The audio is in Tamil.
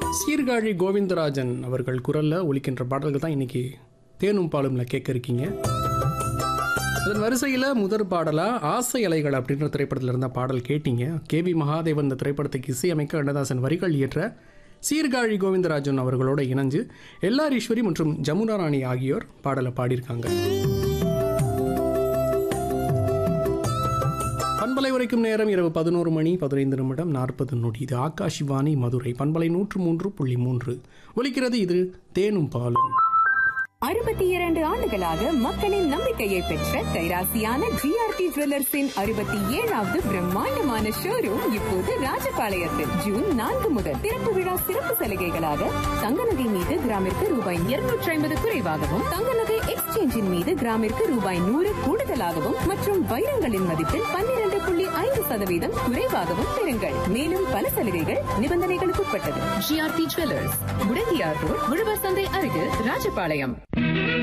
சீர்காழி கோவிந்தராஜன் அவர்கள் குரல்ல ஒலிக்கின்ற பாடல்கள் தான் இன்னைக்கு தேனும் பாலும்ல கேட்க இருக்கீங்க அதன் வரிசையில் முதற் பாடலா ஆசை அலைகள் அப்படின்ற திரைப்படத்தில் இருந்த பாடல் கேட்டீங்க கேவி மகாதேவன் இந்த திரைப்படத்துக்கு இசையமைக்க கண்ணதாசன் வரிகள் இயற்ற சீர்காழி கோவிந்தராஜன் அவர்களோட இணைஞ்சு எல்ஆர் ஈஸ்வரி மற்றும் ஜமுனா ராணி ஆகியோர் பாடலை பாடியிருக்காங்க பண்பலை உரைக்கும் நேரம் இரவு பதினோரு மணி பதினைந்து நிமிடம் நாற்பது நொடி இது ஆகாஷ்வாணி மதுரை பண்பலை நூற்று மூன்று புள்ளி மூன்று ஒலிக்கிறது இது தேனும் பாலும் அறுபத்தி இரண்டு ஆண்டுகளாக மக்களின் நம்பிக்கையை பெற்ற கைராசியான ஜிஆர்டி ஜுவல்லர்ஸின் அறுபத்தி ஏழாவது பிரம்மாண்டமான ஷோரூம் இப்போது ராஜபாளையத்தில் ஜூன் நான்கு முதல் திறப்பு விழா சிறப்பு சலுகைகளாக தங்க நகை மீது கிராமிற்கு ரூபாய் இருநூற்றி ஐம்பது குறைவாகவும் தங்க நகை எக்ஸ்சேஞ்சின் மீது கிராமிற்கு ரூபாய் நூறு கூடுதலாகவும் மற்றும் வைரங்களின் மதிப்பில் பன்னிரண்டு புள்ளி ஐந்து சதவீதம் குறைவாகவும் பெறுங்கள் மேலும் பல சலுகைகள் நிபந்தனைகளுக்கு உட்பட்டது ஜிஆர்டி ஜுவல்லர்ஸ் முடங்கியார் ரோட் உழவர் சந்தை அருகில் ராஜபாளையம்